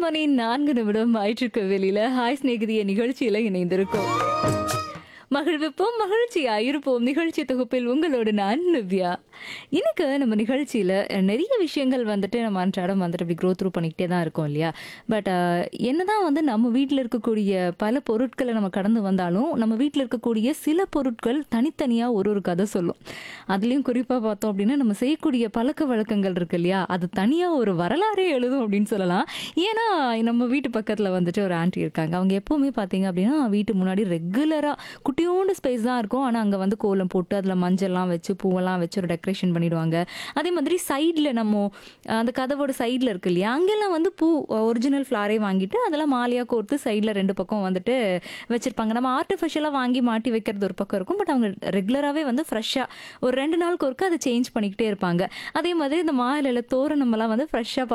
மணி நான்கு நிமிடம் ஆயிற்றுக்கு வெளியில ஹாய் ஸ்நேகிதிய நிகழ்ச்சியில இணைந்திருக்கோம் மகிழ்விப்போம் மகிழ்ச்சியா இருப்போம் நிகழ்ச்சி தொகுப்பில் உங்களோடு நான் நிவ்யா இன்னைக்கு நம்ம நிகழ்ச்சியில அஹ், நிறைய விஷயங்கள் வந்துட்டு நம்ம அன்றாடம் வந்துட்டு அப்படி க்ரோ த்ரூ பண்ணிக்கிட்டே தான் இருக்கோம் இல்லையா பட் என்னதான் வந்து நம்ம வீட்டில் இருக்கக்கூடிய பல பொருட்களை நம்ம கடந்து வந்தாலும் நம்ம வீட்டில் இருக்கக்கூடிய சில பொருட்கள் தனித்தனியாக ஒரு ஒரு கதை சொல்லும் அதுலேயும் குறிப்பாக பார்த்தோம் அப்படின்னா நம்ம செய்யக்கூடிய பழக்க வழக்கங்கள் இருக்கு இல்லையா அது தனியாக ஒரு வரலாறே எழுதும் அப்படின்னு சொல்லலாம் ஏன்னா நம்ம வீட்டு பக்கத்தில் வந்துட்டு ஒரு ஆண்டி இருக்காங்க அவங்க எப்போவுமே பார்த்தீங்க அப்படின்னா வீட்டு முன்னாடி ரெகுலராக குட்டியோண்டு ஸ்பேஸ் தான் இருக்கும் ஆனால் அங்கே வந்து கோலம் போட்டு அதில் மஞ்சள்லாம் வச்சு பூவெல்லாம் வச்சு ஒரு டெக்கரேஷன் பண்ணிடுவாங்க அதே மாதிரி சைடில் நம்ம அஹ், அந்த கதவோட சைடில் இருக்கு இல்லையா அங்கெல்லாம் வந்து பூ ஒரிஜினல் ஃப்ளாரே வாங்கிட்டு அதெல்லாம் மாலையாக கோர்த்து சைடில் ரெண்டு பக்கம் வந்துட்டு வச்சுருப்பாங்க நம்ம ஆர்டிஃபிஷியலாக வாங்கி மாட்டி வைக்கிறது ஒரு பக்கம் இருக்கும் பட் அவங்க ரெகுலராகவே வந்து ஃப்ரெஷ்ஷாக ஒரு ரெண்டு நாளுக்கு ஒருக்க அதை சேஞ்ச் பண்ணிக்கிட்டே இருப்பாங்க அதே மாதிரி இந்த மாலையில் தோரணமெல்லாம் வந்து ஃப்ரெஷ்ஷாக